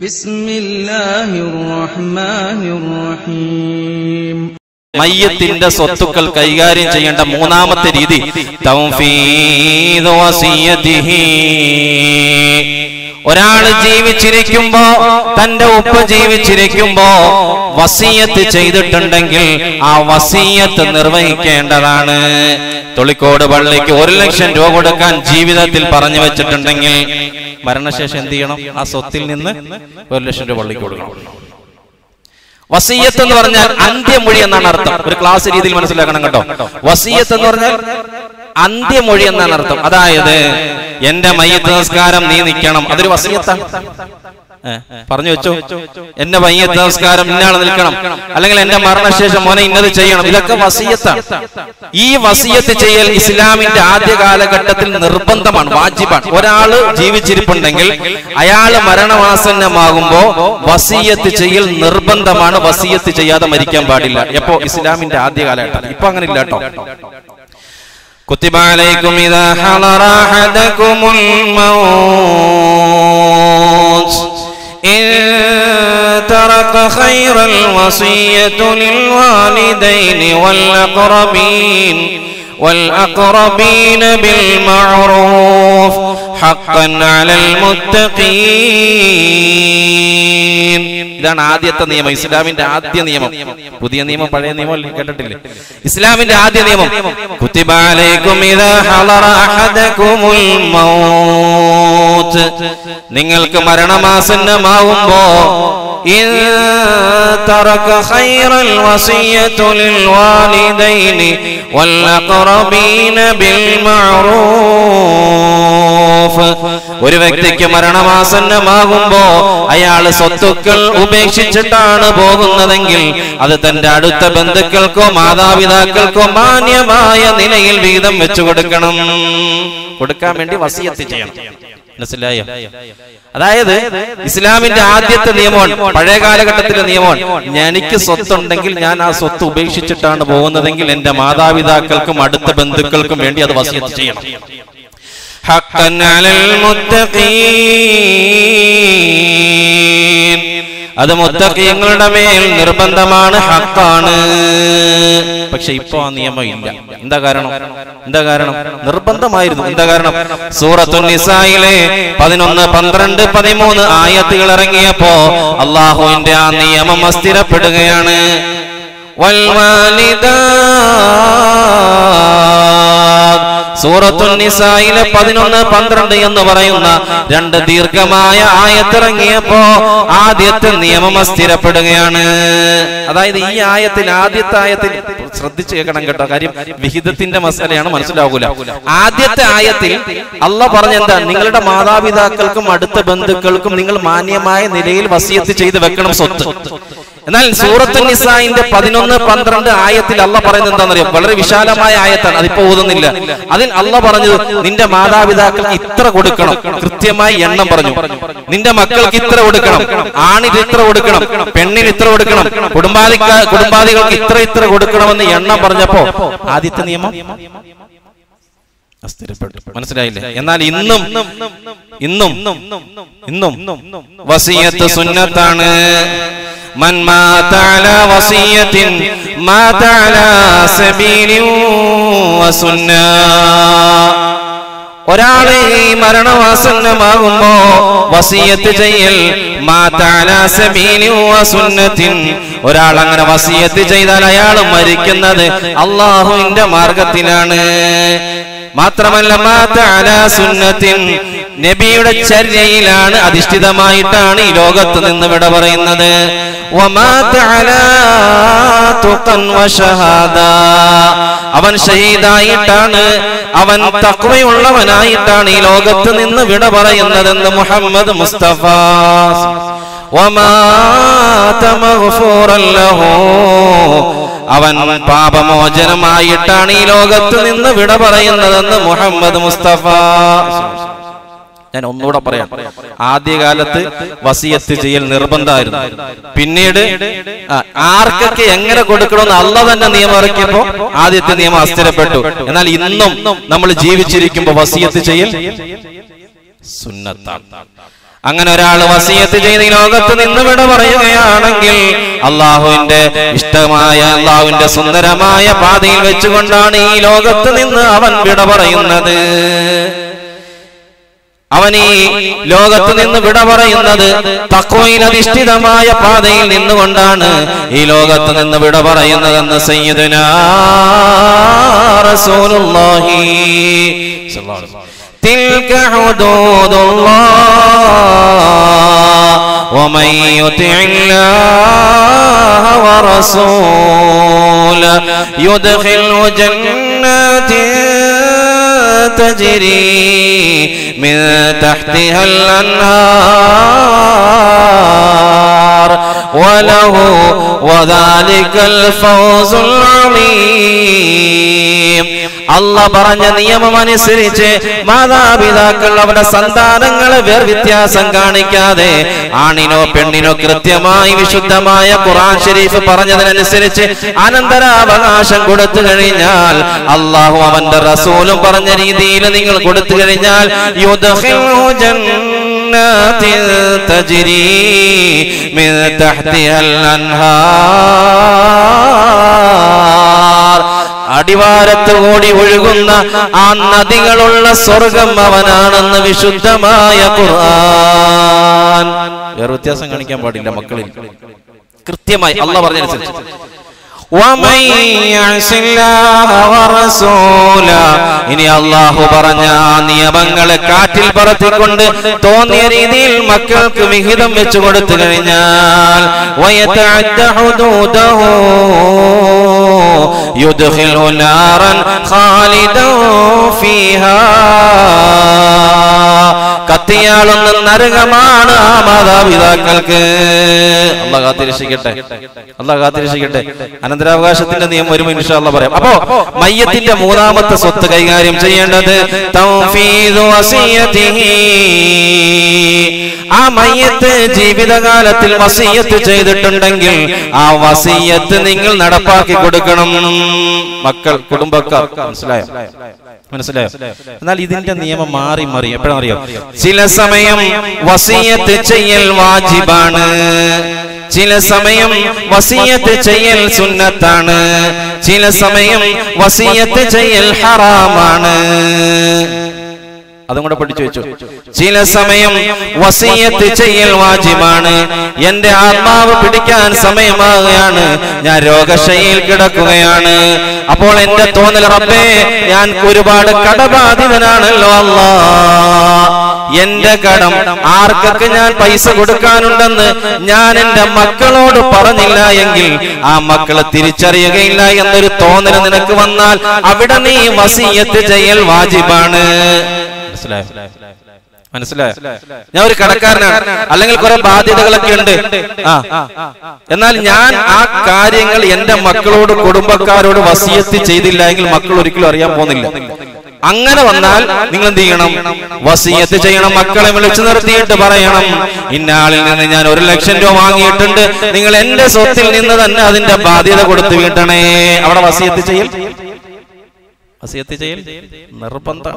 بسم الله الرحمن الرحيم മയ്യത്തിന്റെ സ്വത്തുക്കൾ കൈകാര്യം ചെയ്യേണ്ട മൂന്നാമത്തെ രീതി തൗഫീദ് വസിയ്യതിഹി. ഒരാള് ജീവിച്ചിരിക്കുമ്പോ തന്റെ ഉപ്പ ജീവിച്ചിരിക്കുമ്പോ വസീയത്ത് ചെയ്തിട്ടുണ്ടെങ്കിൽ ആ വസീയത്ത് നിർവഹിക്കേണ്ടതാണ് തൊളിക്കോട് പള്ളിക്ക് ഒരു ലക്ഷം രൂപ കൊടുക്കാൻ ജീവിതത്തിൽ പറഞ്ഞു വെച്ചിട്ടുണ്ടെങ്കിൽ മരണശേഷം എന്ത് ചെയ്യണം ആ സ്വത്തിൽ നിന്ന് ഒരു ലക്ഷം രൂപ പള്ളിക്ക് കൊടുക്കണം വസീയത്ത് എന്ന് പറഞ്ഞാൽ അന്ത്യമൊഴി എന്നാണ് അർത്ഥം ഒരു ക്ലാസ് രീതിയിൽ മനസ്സിലാക്കണം കേട്ടോ വസീയത്ത് എന്ന് പറഞ്ഞാൽ അന്ത്യമൊഴി എന്നാണ് അർത്ഥം അതായത് എന്റെ മയ്യത്ത് നമസ്കാരം നീ നിൽക്കണം അതൊരു വസീയത്താണ് ഏ, പറഞ്ഞു വെച്ചു എന്റെ മയ്യത്ത് നമസ്കാരം ഇന്നാൾ നിൽക്കണം അല്ലെങ്കിൽ എന്റെ മരണശേഷം മോനെ ഇന്നത് ചെയ്യണം ഇതൊക്കെ വസീയത്താണ് ഈ വസീയത്ത് ചെയ്യൽ ഇസ്ലാമിന്റെ ആദ്യ കാലഘട്ടത്തിൽ നിർബന്ധമാണ് വാജിബാണ് ഒരാള് ജീവിച്ചിരിപ്പുണ്ടെങ്കിൽ അയാള് മരണവാസന്നമാകുമ്പോ വസീയത്ത് ചെയ്യൽ നിർബന്ധമാണ് വസീയത്ത് ചെയ്യാതെ മരിക്കാൻ പാടില്ല എപ്പോ ഇസ്ലാമിന്റെ ആദ്യ കാലഘട്ടം ഇപ്പൊ അങ്ങനെ ഇല്ല കേട്ടോ كتب عليكم إذا حضر أحدكم الموت إن ترك خير الوصية للوالدين والأقربين والأقربين بالمعروف حقا على المتقين ഇതാണ് ആദ്യത്തെ നിയമം ഇസ്ലാമിന്റെ ആദ്യ നിയമം പുതിയ നിയമം പഴയ നിയമം അല്ലേ? കേട്ടിട്ടില്ലേ ഇസ്ലാമിന്റെ ആദ്യ നിയമം കുത്തിബ അലൈക്കും ഇദാ ഹളറ അഹദകുമുൽ മൗത്ത് നിങ്ങൾക്ക് മരണമാസന്നമാവുമ്പോ إن ترك خير الوصية للوالدين والأقربين بالمعروف ഒരു വ്യക്തിക്ക് മരണമാസന്നമാകുമ്പോ അയാൾ സ്വത്തുക്കൾ ഉപേക്ഷിച്ചിട്ടാണ് പോകുന്നതെങ്കിൽ അത് തന്റെ അടുത്ത ബന്ധുക്കൾക്കോ മാതാപിതാക്കൾക്കോ മാന്യമായ നിലയിൽ വീതം വെച്ചു കൊടുക്കണം കൊടുക്കാൻ വേണ്ടി വസിയത്ത് ചെയ്യണം മനസ്സിലായോ അതായത് ഇസ്ലാമിന്റെ ആദ്യത്തെ നിയമമാണ് പഴയ കാലഘട്ടത്തിലെ നിയമമാണ് ഞാൻ- എനിക്ക് സ്വത്തുണ്ടെങ്കിൽ ഞാൻ ആ സ്വത്ത് ഉപേക്ഷിച്ചിട്ടാണ് പോകുന്നതെങ്കിൽ എന്റെ മാതാപിതാക്കൾക്കും അടുത്ത ബന്ധുക്കൾക്കും വേണ്ടി അത് വസിയത്ത് ചെയ്യണം حقا على المتقين അത് മുത്തക്കിയങ്ങളുടെ മേൽ നിർബന്ധമാണ് ഹക്കാണ് പക്ഷെ ഇപ്പൊ ആ നിയമം ഇല്ല എന്താ കാരണം എന്താ കാരണം നിർബന്ധമായിരുന്നു എന്താ കാരണം സൂറത്തു നിസായിലെ പതിനൊന്ന് പന്ത്രണ്ട് പതിമൂന്ന് ആയത്തുകൾ ഇറങ്ങിയപ്പോ അള്ളാഹുവിന്റെ ആ നിയമം അസ്ഥിരപ്പെടുകയാണ് والوالدات സൂറത്തു നിസായിലെ പതിനൊന്ന് പന്ത്രണ്ട് എന്ന് പറയുന്ന രണ്ട് ദീർഘമായ ആയത്തിറങ്ങിയപ്പോ ആദ്യത്തെ നിയമം സ്ഥിരപ്പെടുകയാണ് അതായത് ഈ ആയത്തിൽ ആദ്യത്തെ ആയത്തിൽ ശ്രദ്ധിച്ചു കേൾക്കണം കേട്ടോ കാര്യം വിഹിതത്തിന്റെ മസലയാണ് മനസ്സിലാകൂല ആദ്യത്തെ ആയത്തിൽ അല്ല പറഞ്ഞെന്താ നിങ്ങളുടെ മാതാപിതാക്കൾക്കും അടുത്ത ബന്ധുക്കൾക്കും നിങ്ങൾ മാന്യമായ നിലയിൽ വസിയത്ത് ചെയ്ത് വെക്കണം സ്വത്ത് എന്നാൽ സൂറത്ത് നിസായിന്റെ പതിനൊന്ന് പന്ത്രണ്ട് ആയത്തിൽ അല്ല പറയുന്നത് എന്താണെന്നറിയാം വളരെ വിശാലമായ ആയത്താണ് അതിപ്പോ ഓതുന്നില്ല അതിൽ അല്ല പറഞ്ഞത് നിന്റെ മാതാപിതാക്കൾക്ക് ഇത്ര കൊടുക്കണം കൃത്യമായി എണ്ണം പറഞ്ഞു നിന്റെ മക്കൾക്ക് ഇത്ര കൊടുക്കണം ആണിന് ഇത്ര കൊടുക്കണം പെണ്ണിന് ഇത്ര കൊടുക്കണം കുടുംബാദി കുടുംബാദികൾക്ക് ഇത്ര ഇത്ര കൊടുക്കണമെന്ന് എണ്ണം പറഞ്ഞപ്പോ ആദ്യത്തെ നിയമം അസ്ഥിരപ്പെട്ടു മനസ്സിലായില്ലേ എന്നാൽ ഇന്നും ഇന്നും ഇന്നും വസിയത്ത് സുന്നത്താണ് من مات على وصية مات على سبيل وسنة ഒരാളെ ഈ മരണവാസന്നമാകുമ്പോ വസിയത്ത് ചെയ്യൽ സുന്നത്തിൻ ഒരാൾ അങ്ങനെ വസിയത്ത് ചെയ്താൽ അയാൾ മരിക്കുന്നത് അള്ളാഹുവിന്റെ മാർഗത്തിലാണ് മാത്രമല്ല മാതാല സുന്നത്തിൻ നബിയുടെ ചര്യയിലാണ് അധിഷ്ഠിതമായിട്ടാണ് ഈ ലോകത്ത് നിന്ന് വിട പറയുന്നത് വമാത അലാ തുഖൻ വശഹാദ. അവൻ ഷഹീദായിട്ടാണ് അവൻ തക്വയുള്ളവനായിട്ടാണ് ഈ ലോകത്ത് നിന്ന് വിട പറയുന്നതെന്ന് മുഹമ്മദ് മുസ്തഫ വമാത മഗ്ഫൂറൻ ലഹു. അവൻ പാപമോചനമായിട്ടാണ് ഈ ലോകത്ത് നിന്ന് വിട പറയുന്നതെന്ന് മുഹമ്മദ് മുസ്തഫ ഞാൻ ഒന്നുകൂടെ പറയാം ആദ്യകാലത്ത് വസിയത്ത് ചെയ്യൽ നിർബന്ധമായിരുന്നു പിന്നീട് ആ, ആർക്കൊക്കെ എങ്ങനെ കൊടുക്കണമെന്ന് അല്ല തന്നെ നിയമം ഇറക്കിയപ്പോ ആദ്യത്തെ നിയമം അസ്ഥിരപ്പെട്ടു എന്നാൽ ഇന്നും നമ്മൾ ജീവിച്ചിരിക്കുമ്പോ വസിയത്ത് ചെയ്യൽ സുന്നത്താണ് അങ്ങനെ ഒരാൾ വസീയത്ത് ചെയ്ത് ഈ ലോകത്ത് നിന്ന് വിട പറയുകയാണെങ്കിൽ അള്ളാഹുവിന്റെ ഇഷ്ടമായ അള്ളാഹുവിന്റെ സുന്ദരമായ പാതയിൽ വെച്ചുകൊണ്ടാണ് ഈ ലോകത്ത് നിന്ന് അവൻ വിട പറയുന്നത് അവൻ ഈ ലോകത്ത് നിന്ന് വിട പറയുന്നത് തക്വയിൽ അധിഷ്ഠിതമായ പാതയിൽ നിന്നുകൊണ്ടാണ് ഈ ലോകത്ത് നിന്ന് വിട പറയുന്നതെന്ന് സയ്യിദുന റസൂലുള്ളാഹി സ്വല്ലല്ലാഹു അലൈഹി വസല്ലം. تلك حدود الله ومن يطع الله ورسوله يدخله جنات تجري من تحتها الأنهار وله وذلك الفوز العظيم അല്ല പറഞ്ഞ നിയമം അനുസരിച്ച് മാതാപിതാക്കൾ അവരുടെ സന്താനങ്ങളെ വേർവ്യത്യാസം കാണിക്കാതെ ആണിനോ പെണ്ണിനോ കൃത്യമായി വിശുദ്ധമായ ഖുറാൻ ഷരീഫ് പറഞ്ഞതിനനുസരിച്ച് അനന്തരാവകാശം കൊടുത്തു കഴിഞ്ഞാൽ അള്ളാഹു അവന്റെ റസൂലും പറഞ്ഞ രീതിയിൽ നിങ്ങൾ കൊടുത്തു കഴിഞ്ഞാൽ യുദ്ഖിലു جنات تجري من تحتها الأنهار അടിവാരത്ത് കൂടി ഒഴുകുന്ന ആ നദികളുള്ള സ്വർഗം അവനാണെന്ന് വിശുദ്ധമായ ഖുർആൻ വേറെ വ്യത്യാസം കാണിക്കാൻ പാടില്ല മക്കളിൽ കൃത്യമായി അല്ല പറഞ്ഞനുസരിച്ച് ومن يعص الله ورسوله ഇനി അള്ളാഹു പറഞ്ഞ ആ നിയമങ്ങളെ കാറ്റിൽ പറത്തിക്കൊണ്ട് തോന്നിയ രീതിയിൽ മക്കൾക്ക് വിഹിതം വെച്ചു കൊടുത്തു കഴിഞ്ഞാൽ ويتعد حدوده يدخله نارا خالدا فيها കത്തിയാളുന്ന നരകമാണ് ആ മാതാപിതാക്കൾക്ക് അല്ല കാത്തിരക്ഷിക്കട്ടെ അല്ല കാത്തിരക്ഷിക്കട്ടെ അനന്തരാവകാശത്തിന്റെ നിയമം ഒരു മനുഷ്യ അല്ല പറയാം അപ്പോ മയ്യത്തിന്റെ മൂന്നാമത്തെ സ്വത്ത് കൈകാര്യം ചെയ്യേണ്ടത് തൗഫീദു വസിയത്തിഹി. ആ മയ്യത്ത് ജീവിതകാലത്തിൽ വസീയത്ത് ചെയ്തിട്ടുണ്ടെങ്കിൽ ആ വസീയത്ത് നിങ്ങൾ നടപ്പാക്കി കൊടുക്കണം മക്കൾ കുടുംബക്കാർ മനസ്സിലായോ മനസ്സിലായോ എന്നാൽ ഇതിന്റെ നിയമം മാറി മാറി എപ്പോഴാണെന്നറിയോ ചില സമയം വസീയത്ത് ചെയ്യൽ വാജിബാണ് ചില സമയം വസീയത്ത് ചെയ്യൽ സുന്നത്താണ് ചില സമയം വസീയത്ത് ചെയ്യൽ ഹറാമാണ് അതും കൂടെ പഠിച്ചു വെച്ചു ചില സമയം വസീയത്ത് ചെയ്യൽ വാജിബാണ് എന്റെ ആത്മാവ് പിടിക്കാൻ സമയമാകുകയാണ് ഞാൻ രോഗശൈലിയിൽ കിടക്കുകയാണ് അപ്പോൾ എന്റെ തോന്നൽ റബ്ബേ ഞാൻ ഒരുപാട് കടബാധിതനാണല്ലോ അല്ലാ എന്റെ കടം ആർക്കൊക്കെ ഞാൻ പൈസ കൊടുക്കാനുണ്ടെന്ന് ഞാൻ എന്റെ മക്കളോട് പറഞ്ഞില്ല എങ്കിൽ ആ മക്കളെ തിരിച്ചറിയുകയില്ല എന്നൊരു തോന്നൽ നിനക്ക് വന്നാൽ അവിടെ നീ വസീയത്ത് ചെയ്യൽ വാജിബാണ് മനസ്സിലായോ മനസ്സിലായോ ഞാൻ ഒരു കടക്കാരനാണ് അല്ലെങ്കിൽ കുറെ ബാധ്യതകളൊക്കെ ഉണ്ട് ആ എന്നാൽ ഞാൻ ആ കാര്യങ്ങൾ എന്റെ മക്കളോട് കുടുംബക്കാരോട് വസിയത്ത് ചെയ്തില്ല എങ്കിൽ മക്കൾ ഒരിക്കലും അറിയാൻ പോകുന്നില്ല അങ്ങനെ വന്നാൽ നിങ്ങൾ എന്ത് ചെയ്യണം വസീയത്ത് ചെയ്യണം മക്കളെ വിളിച്ചു നിർത്തിയിട്ട് പറയണം ഇന്നാളിൽ നിന്ന് ഞാൻ ഒരു ലക്ഷം രൂപ വാങ്ങിയിട്ടുണ്ട് നിങ്ങൾ എന്റെ സ്വത്തിൽ നിന്ന് തന്നെ അതിന്റെ ബാധ്യത കൊടുത്തു വീട്ടണേ അവിടെ വസീയത്ത് ചെയ്യൽ വസീയത്ത് ചെയ്യൽ നിർബന്ധം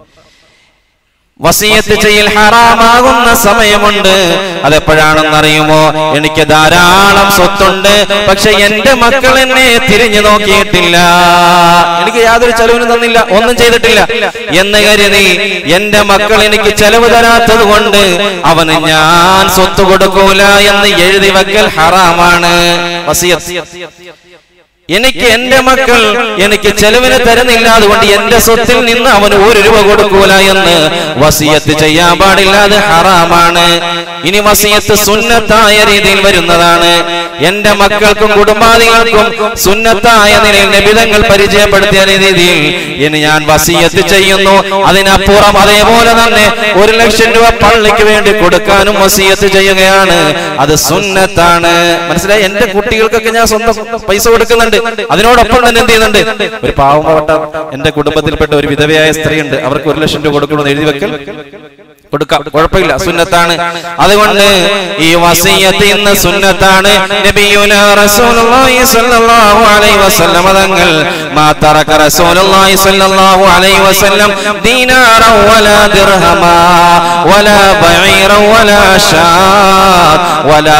വസീയത്ത് ചെയ്യൽ ഹറാമാകുന്ന സമയമുണ്ട് അതെപ്പോഴാണെന്നറിയുമോ എനിക്ക് ധാരാളം സ്വത്തുണ്ട് പക്ഷെ എന്റെ മക്കൾ എന്നെ തിരിഞ്ഞു നോക്കിയിട്ടില്ല എനിക്ക് യാതൊരു ചെലവിനും തന്നില്ല ഒന്നും ചെയ്തിട്ടില്ല എന്ന് കരുതി എന്റെ മക്കൾ എനിക്ക് ചെലവ് തരാത്തത് കൊണ്ട് അവന് ഞാൻ സ്വത്ത് കൊടുക്കൂല എന്ന് എഴുതി വെക്കൽ ഹറാമാണ് വസീയത്ത് എനിക്ക് എന്റെ മക്കൾ എനിക്ക് ചെലവിന് തരുന്നില്ല അതുകൊണ്ട് എന്റെ സ്വത്തിൽ നിന്ന് അവന് ഒരു രൂപ കൊടുക്കൂല എന്ന് വസിയത്ത് ചെയ്യാൻ പാടില്ല അത് ഹറാമാണ് ഇനി വസിയത്ത് സുന്നത്തായ രീതിയിൽ വരുന്നതാണ് എന്റെ മക്കൾക്കും കുടുംബാദികൾക്കും സുന്നത്തായ നിലയിൽ നിബിധങ്ങൾ പരിചയപ്പെടുത്തിയ രീതിയിൽ ഇനി ഞാൻ വസിയത്ത് ചെയ്യുന്നു അതിനപ്പുറം അതേപോലെ തന്നെ ഒരു ലക്ഷം രൂപ പള്ളിക്ക് വേണ്ടി കൊടുക്കാനും വസിയത്ത് ചെയ്യുകയാണ് അത് സുന്നത്താണ് മനസ്സിലായി എന്റെ കുട്ടികൾക്കൊക്കെ ഞാൻ സ്വന്തം പൈസ കൊടുക്കുന്നുണ്ട് അതിനോടൊപ്പം തന്നെ എന്ത് ചെയ്യുന്നുണ്ട് ഒരു പാവപ്പെട്ട എന്റെ കുടുംബത്തിൽപ്പെട്ട ഒരു വിധവയായ സ്ത്രീ ഉണ്ട് അവർക്ക് ഒരു ലക്ഷം രൂപ കൊടുക്കണമെന്ന് എഴുതി വെക്കൽ കൊടുക്കാം കുഴപ്പമില്ല സുന്നത്താണ് അതുകൊണ്ട് ഈ വസീയത്ത് ഇന്ന് സുന്നത്താണ് നബിയുനാ റസൂലുള്ളാഹി സ്വല്ലല്ലാഹു അലൈഹി വസല്ലം തങ്ങൾ മാ തറക റസൂലുള്ളാഹി സ്വല്ലല്ലാഹു അലൈഹി വസല്ലം ദീനാറ വലാ ദിർഹമ വലാ ബഈറ വലാ ഷാത് വലാ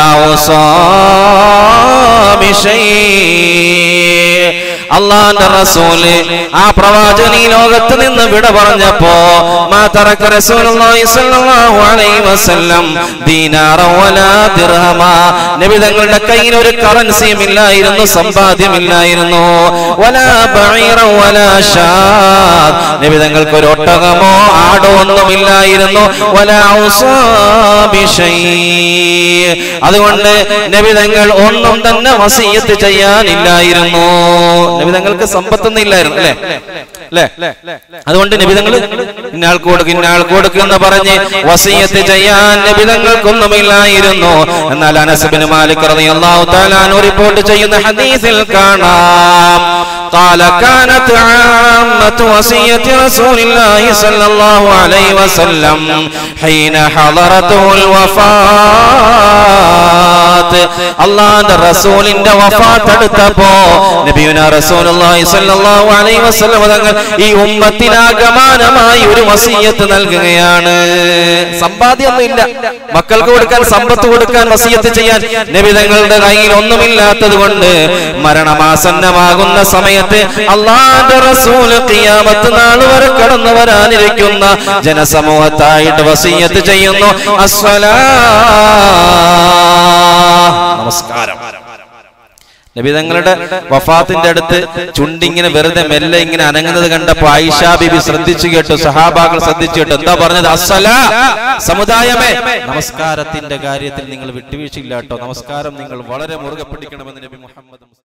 ഉസാബി ഷൈ അള്ളാന്റെ റസൂല് ആ പ്രവാചകൻ ഈ ലോകത്ത് നിന്ന് വിട പറഞ്ഞപ്പോ മാ തറക റസൂലുള്ളാഹി സ്വല്ലല്ലാഹു അലൈഹി വസല്ലം ദീനാറ വലാ ദിർഹമ നബി തങ്ങളുടെ കയ്യിൽ ഒരു കറൻസിയും ഇല്ലായിരുന്നു സമ്പാദ്യമില്ലായിരുന്നു വലാ ബഈറ വലാ ഷാദ് നബി തങ്ങൾക്ക് ഒരു ഒട്ടകമോ ആടോ ഒന്നുമില്ലായിരുന്നു വലാ ഉസാബി ഷൈ അതുകൊണ്ട് നബി തങ്ങൾ ഒന്നും തന്നെ വസീയത്ത് ചെയ്യാനില്ലായിരുന്നു നബിതങ്ങൾക്ക് സമ്പത്തൊന്നും ഇല്ലായിരുന്നു അല്ലേ അല്ലേ അതുകൊണ്ട് നബിതങ്ങൾ ഇന്നാൾക്ക് കൊടുക്കും ഇന്നാൾക്ക് കൊടുക്കും എന്ന് പറഞ്ഞ് വസീയത്ത് ചെയ്യാൻ നബിതങ്ങൾക്കൊന്നുമില്ലായിരുന്നു എന്നാൽ അനസബിന് മാലിക് റളിയല്ലാഹു തആല അൻഹു റിപ്പോർട്ട് ചെയ്യുന്ന ഹദീസിൽ കാണാം قال كانت عامة وصية رسول الله صلى الله عليه وسلم حين حضرته الوفاة അള്ളാന്റെ റസൂലിന്റെ വഫാത്ത് അടുത്തപ്പോ നബിയുന റസൂലുള്ളാഹി സ്വല്ലല്ലാഹു അലൈഹി വസല്ലം തങ്ങൾ ഈ ഉമ്മത്തിനാഗമാനമായി ഒരു വസീയത്ത് നൽകുകയാണ് സമ്പാദ്യമൊന്നും ഇല്ല മക്കൾക്ക് കൊടുക്കാൻ സമ്പത്ത് കൊടുക്കാൻ വസീയത്ത് ചെയ്യാൻ നബി തങ്ങളുടെ കയ്യിൽ ഒന്നുമില്ലാത്തത് കൊണ്ട് മരണമാസന്നമാകുന്ന സമയത്ത് അള്ളാന്റെ റസൂല് ഖിയാമത്ത് നാൾ വരെ കടന്നു വരാനിരിക്കുന്ന ജനസമൂഹത്തായിട്ട് വസീയത്ത് ചെയ്യുന്നു അസ്സലാ നമസ്കാരം നബിതങ്ങളുടെ വഫാത്തിന്റെ അടുത്ത് ചുണ്ടിങ്ങനെ വെറുതെ മെല്ലെ ഇങ്ങനെ അനങ്ങുന്നത് കണ്ടപ്പോ ആയിഷ ബിബി ശ്രദ്ധിച്ചു കേട്ടു സഹാബാക്കൾ ശ്രദ്ധിച്ചു കേട്ടു എന്താ പറഞ്ഞത് അസ്സല സമുദായമേ നമസ്കാരത്തിന്റെ കാര്യത്തിൽ നിങ്ങൾ വിട്ടുവീഴ്ചയില്ല കേട്ടോ നമസ്കാരം നിങ്ങൾ വളരെ മുറുകെ പിടിക്കണമെന്ന് നബി മുഹമ്മദ്